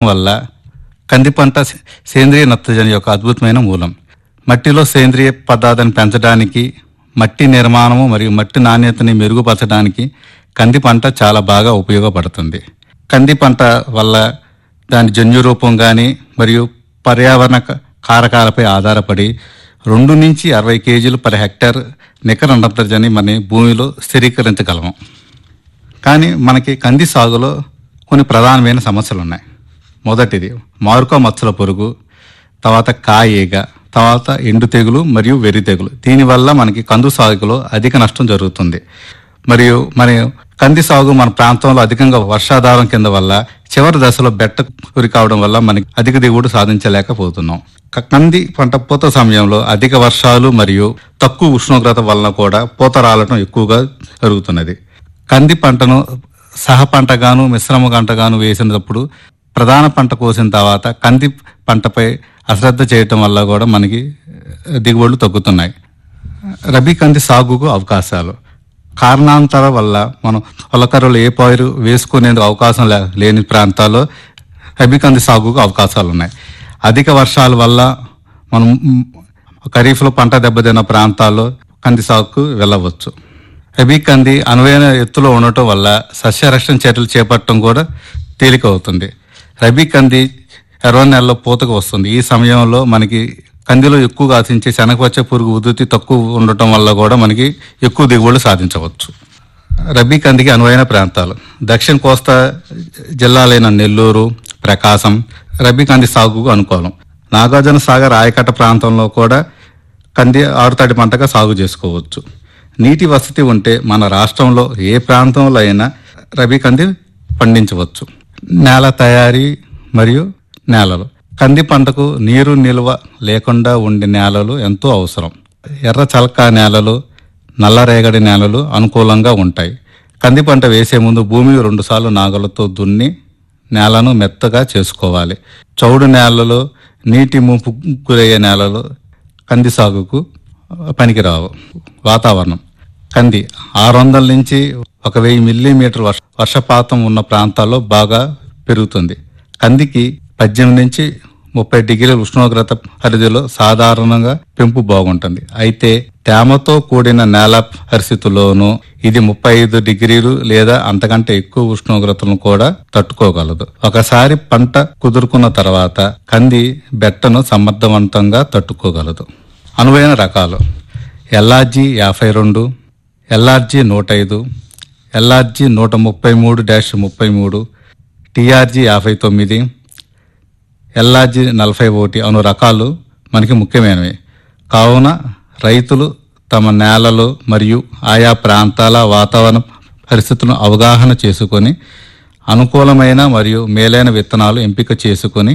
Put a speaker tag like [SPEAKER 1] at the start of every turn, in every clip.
[SPEAKER 1] వల్ల కంది పంట సే- సేంద్రియ నత్రజని యొక్క అద్భుతమైన మూలం మట్టిలో సేంద్రియ పదార్థాన్ని పెంచడానికి మట్టి నిర్మాణము మరియు మట్టి నాణ్యతని మెరుగుపరచడానికి కంది పంట చాలా బాగా ఉపయోగపడుతుంది కంది పంట వల్ల దాని జన్యు రూపం కానీ మరియు పర్యావరణ క- కారకాలపై ఆధారపడి రెండు నుంచి అరవై కేజీలు పర్ హెక్టార్ నికర నత్రజని మన భూమిలో స్థిరీకరించగలము కానీ మనకి కంది సాగులో కొన్ని ప్రధానమైన సమస్యలు ఉన్నాయి మొదటిది మారుక మచ్చల పురుగు తర్వాత కాయేగ తర్వాత ఎండు తెగులు మరియు వెర్రి తెగులు దీనివల్ల మనకి కందు సాగులో అధిక నష్టం జరుగుతుంది మరియు మన కంది సాగు మన ప్రాంతంలో అధికంగా వర్షాధారం కింద వల్ల చివరి దశలో బెట్ట గురి కావడం వల్ల మనకి అధిక దిగుబడి సాధించలేకపోతున్నాం క- కంది పంట పూత సమయంలో అధిక వర్షాలు మరియు తక్కువ ఉష్ణోగ్రత వలన కూడా పూత రాలటం ఎక్కువగా జరుగుతున్నది కంది పంటను సహ పంటగాను మిశ్రమ పంటగాను వేసినప్పుడు ప్రధాన పంట కోసిన తర్వాత కంది పంటపై అశ్రద్ధ చేయటం వల్ల కూడా మనకి దిగుబడులు తగ్గుతున్నాయి రబీ కంది సాగుకు అవకాశాలు కారణాంతర వల్ల మనం పొలకర్రలు ఏ పైరు వేసుకునేందుకు అవకాశం లే- లేని ప్రాంతాల్లో రబీ కంది సాగుకు అవకాశాలు ఉన్నాయి అధిక వర్షాల వల్ల మనం మ్, ఖరీఫ్లో పంట దెబ్బతిన్న ప్రాంతాల్లో కంది సాగుకు వెళ్ళవచ్చు రబీ కంది అనువైన ఎత్తులో ఉండటం వల్ల సస్యరక్షణ చర్యలు చేపట్టడం కూడా తేలిక అవుతుంది రబీ కంది ఎర్ర నెలలో పూతకు వస్తుంది ఈ సమయంలో మనకి కందిలో ఎక్కువగా ఆశించే శనగపచ్చ పురుగు ఉధృతి తక్కువ ఉండటం వల్ల కూడా మనకి ఎక్కువ దిగుబడులు సాధించవచ్చు రబీ కందికి అనువైన ప్రాంతాలు దక్షిణ కోస్తా జిల్లాలైన నెల్లూరు ప్రకాశం రబీ కంది సాగుకు అనుకూలం నాగార్జున సాగర్ ఆయకట్ట ప్రాంతంలో కూడా కంది ఆరుతడి పంటగా సాగు చేసుకోవచ్చు నీటి వసతి ఉంటే మన రాష్ట్రంలో ఏ ప్రాంతంలో అయినా రబీ కంది పండించవచ్చు నేల తయారీ మరియు నేలలు కంది పంటకు నీరు నిల్వ లేకుండా ఉండే నేలలు ఎంతో అవసరం ఎర్ర చలకా నేలలు నల్లరేగడి నేలలు అనుకూలంగా ఉంటాయి కంది పంట వేసే ముందు భూమి రెండుసార్లు నాగలతో దున్ని నేలను మెత్తగా చేసుకోవాలి చౌడు నేలలు నీటి ముంపు గురయ్యే నేలలు కంది సాగుకు పనికిరావు వాతావరణం కంది ఆరు వందల నుంచి ఒక వెయ్యి మిల్లీమీటర్ వర్ష వర్షపాతం ఉన్న ప్రాంతాల్లో బాగా పెరుగుతుంది కందికి పద్దెనిమిది నుంచి ముప్పై డిగ్రీల ఉష్ణోగ్రత పరిధిలో సాధారణంగా పెంపు బాగుంటుంది అయితే తేమతో కూడిన నేల పరిస్థితుల్లోనూ ఇది ముప్పై ఐదు డిగ్రీలు లేదా అంతకంటే ఎక్కువ ఉష్ణోగ్రతలను కూడా తట్టుకోగలదు ఒకసారి పంట కుదురుకున్న తర్వాత కంది బెట్టను సమర్థవంతంగా తట్టుకోగలదు అనువైన రకాలు ఎల్ఆర్జీ యాభై రెండు ఎల్ఆర్జీ నూట ఐదు ఎల్ఆర్జీ నూట ముప్పై మూడు డాష్ ముప్పై మూడు టీఆర్జీ యాభై తొమ్మిది ఎల్ఆర్జీ నలభై ఒకటి అను రకాలు మనకి ముఖ్యమైనవి కావున రైతులు తమ నేలలు మరియు ఆయా ప్రాంతాల వాతావరణ పరిస్థితులను అవగాహన చేసుకొని అనుకూలమైన మరియు మేలైన విత్తనాలు ఎంపిక చేసుకొని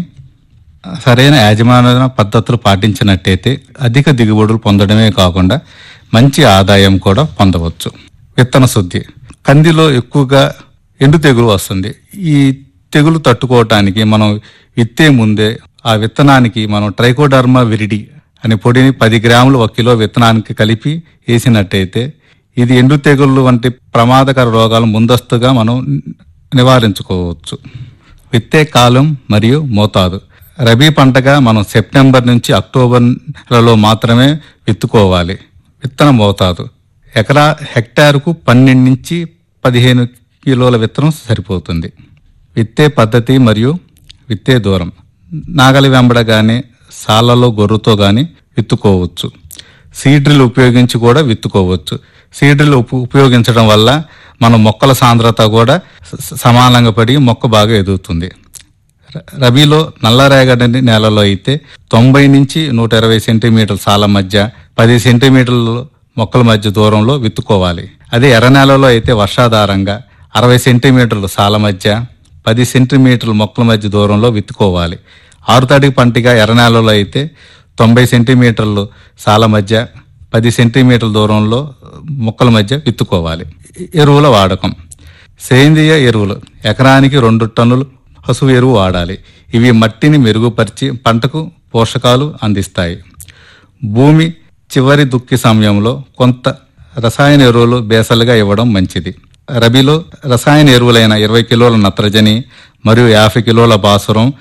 [SPEAKER 1] సరైన యాజమాన్య పద్ధతులు పాటించినట్టయితే అధిక దిగుబడులు పొందడమే కాకుండా మంచి ఆదాయం కూడా పొందవచ్చు విత్తన శుద్ధి కందిలో ఎక్కువగా ఎండు తెగులు వస్తుంది ఈ తెగులు తట్టుకోవటానికి మనం విత్తే ముందే ఆ విత్తనానికి మనం ట్రైకోడర్మా విరిడి అనే పొడిని పది గ్రాములు ఒక కిలో విత్తనానికి కలిపి వేసినట్టయితే ఇది ఎండు తెగుళ్ళు వంటి ప్రమాదకర రోగాలు ముందస్తుగా మనం నివారించుకోవచ్చు విత్తే కాలం మరియు మోతాదు రబీ పంటగా మనం సెప్టెంబర్ నుంచి అక్టోబర్ నెలలో మాత్రమే విత్తుకోవాలి విత్తన మోతాదు ఎకరా హెక్టారుకు పన్నెండు నుంచి పదిహేను కిలోల విత్తనం సరిపోతుంది విత్తే పద్ధతి మరియు విత్తే దూరం నాగలి వెంబడ కానీ సాలలో గొర్రుతో కానీ విత్తుకోవచ్చు సీడ్రిల్ ఉపయోగించి కూడా విత్తుకోవచ్చు సీడ్రిల్ ఉప- ఉపయోగించడం వల్ల మన మొక్కల సాంద్రత కూడా స- సమానంగా పడి మొక్క బాగా ఎదుగుతుంది ర- రబీలో నల్లరేగడి నేలలో అయితే తొంభై నుంచి నూట ఇరవై సెంటీమీటర్ల సాల మధ్య పది సెంటీమీటర్ల మొక్కల మధ్య దూరంలో విత్తుకోవాలి అదే ఎర్ర నేలలో అయితే వర్షాధారంగా అరవై సెంటీమీటర్ల సాల మధ్య పది సెంటీమీటర్ల మొక్కల మధ్య దూరంలో విత్తుకోవాలి ఆరుతడి పంటిగా ఎర్ర నేలలో అయితే తొంభై సెంటీమీటర్లు సాల మధ్య పది సెంటీమీటర్ల దూరంలో మొక్కల మధ్య విత్తుకోవాలి ఎరువుల వాడకం సేంద్రియ ఎరువులు ఎకరానికి రెండు టన్నులు పశువు ఎరువు వాడాలి ఇవి మట్టిని మెరుగుపరిచి పంటకు పోషకాలు అందిస్తాయి భూమి చివరి దుక్కి సమయంలో కొంత రసాయన ఎరువులు బేసలుగా ఇవ్వడం మంచిది రబీలో రసాయన ఎరువులైన ఇరవై కిలోల నత్రజని మరియు యాభై కిలోల భాసురం